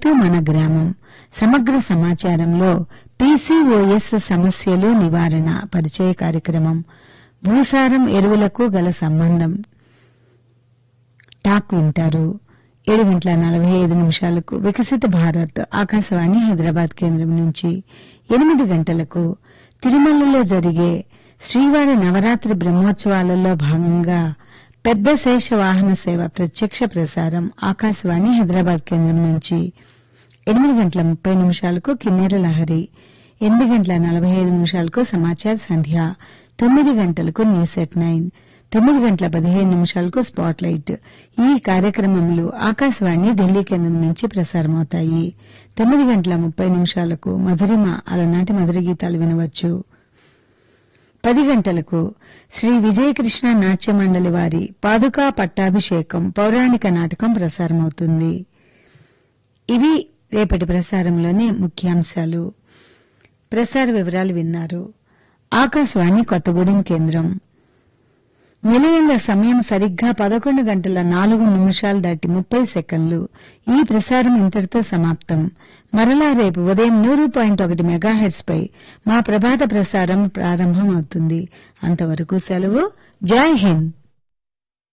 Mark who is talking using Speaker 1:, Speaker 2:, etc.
Speaker 1: రైతు మన గ్రామం సమగ్ర సమాచారంలో పీసీఓఎస్ సమస్యలు నివారణ పరిచయ కార్యక్రమం భూసారం ఎరువులకు గల సంబంధం టాక్ వింటారు ఏడు గంటల నలభై ఐదు నిమిషాలకు వికసిత భారత్ ఆకాశవాణి హైదరాబాద్ కేంద్రం నుంచి ఎనిమిది గంటలకు తిరుమలలో జరిగే శ్రీవారి నవరాత్రి బ్రహ్మోత్సవాలలో భాగంగా పెద్ద శేష వాహన సేవ ప్రత్యక్ష ప్రసారం ఆకాశవాణి హైదరాబాద్ కేంద్రం నుంచి ఎనిమిది గంటల ముప్పై నిమిషాలకు కిన్నెర లహరి ఎనిమిది గంటల నలభై ఐదు నిమిషాలకు సమాచార సంధ్య తొమ్మిది గంటలకు న్యూస్ ఎట్ నైన్ తొమ్మిది గంటల పదిహేను నిమిషాలకు స్పాట్ లైట్ ఈ కార్యక్రమములు ఆకాశవాణి ఢిల్లీ కేంద్రం నుంచి ప్రసారమవుతాయి తొమ్మిది గంటల ముప్పై నిమిషాలకు మధురిమ అలనాటి మధుర గీతాలు వినవచ్చు పది గంటలకు శ్రీ విజయకృష్ణ నాట్య మండలి వారి పాదుకా పట్టాభిషేకం పౌరాణిక నాటకం ప్రసారమవుతుంది ఇవి రేపటి ప్రసారంలోని ముఖ్యాంశాలు ప్రసార వివరాలు విన్నారు ఆకాశవాణి కొత్తగూడెం కేంద్రం నిలయంలో సమయం సరిగ్గా పదకొండు గంటల నాలుగు నిమిషాలు దాటి ముప్పై సెకండ్లు ఈ ప్రసారం ఇంతటితో సమాప్తం మరలా రేపు ఉదయం నూరు పాయింట్ ఒకటి మెగాహెడ్స్ పై మా ప్రభాత ప్రసారం ప్రారంభమవుతుంది అంతవరకు సెలవు జై హింద్